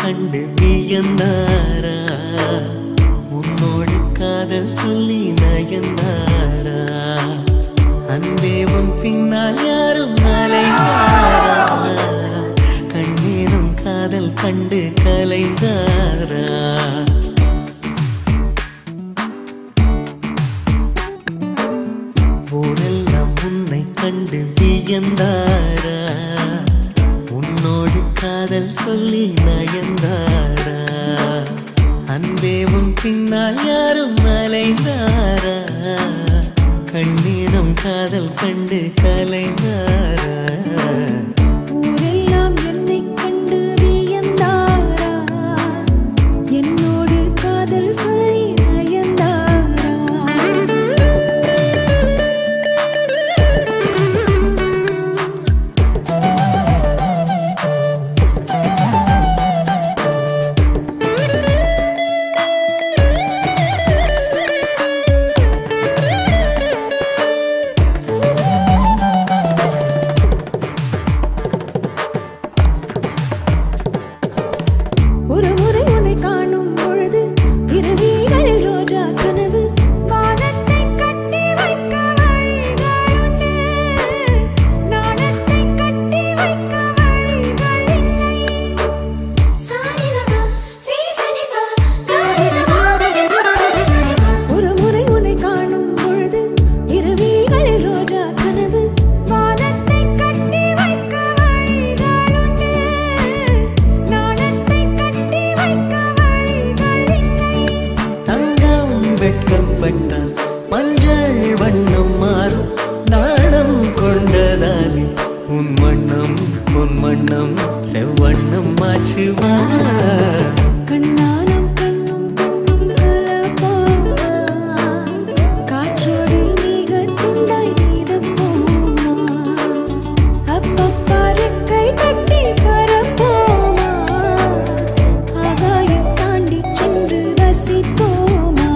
கண்டு வியந்தாரா உன்னோடு காதல் சொல்லி நயந்தாரா அன்பே உன் பின்னால் யாரும் அலைந்தாரா கண்ணீரும் காதல் கண்டு கலைந்தாரா ஊரெல்லாம் உன்னை கண்டு வியந்தாரா உன்னோடு காதல் சொல்லி நயந்தாரா அன்பே உன் பின்னால் யாரும் அலைந்தாரா கண்ணீரம் காதல் கண்டு கலைந்தாரா ஊரெல்லாம் என்னைக் கண்டு வியந்தாரா என்னோடு காதல் சொல்லி நயந்தாரா ஒரு முறை உன்னை காணும் பொழுது இரவிகளில் ரோஜா கனவு வானத்தை கட்டி வைக்க வழிகளுண்டு நாணத்தை கட்டி வைக்க வழிகள் இல்லை ஒரு முறை உன்னை காணும் பொழுது இரவிகளில் ரோஜா கனவு வானத்தை கட்டி வைக்க வழிகளுண்டு நாணத்தை கட்டி வைக்க வழிகள் இல்லை தங்கம் வெட்கப்பட்டால் மஞ்சள் வண்ணம் மாறும் நாணம் கொண்டதாலே உன் வண்ணம் பொன் வண்ணம் செவ்வண்ணம் மாச்சுவா கண்ணானம் கண்ணும் கண்ணும் கலப்பாமா காற்றோடு மிக துண்டாய் நீதப்போமா அப்பப்பா ரெக்கை கட்டி பரப்போமா ஆகாயம் தாண்டி சென்று வசிப்போமா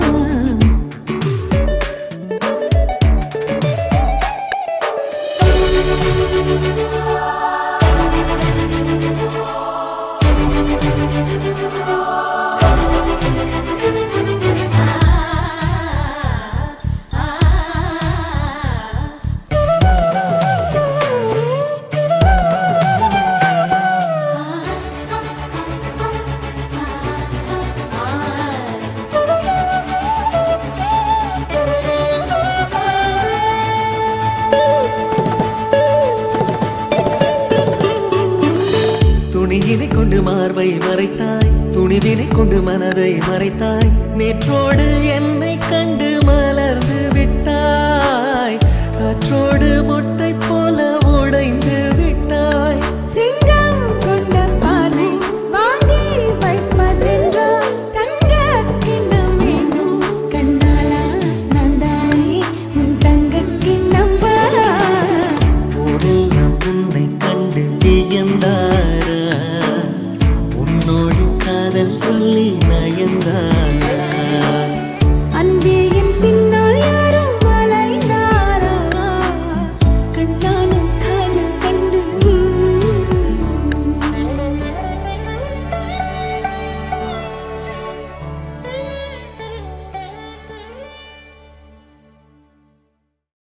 துணியினை கொண்டு மார்பை மறைத்தாய் துணிவினை கொண்டு மனதை மறைத்தாய் நேற்றோடு என்னை கண்டு மலர்ந்து விட்டாய் காற்றோடு மொட்டு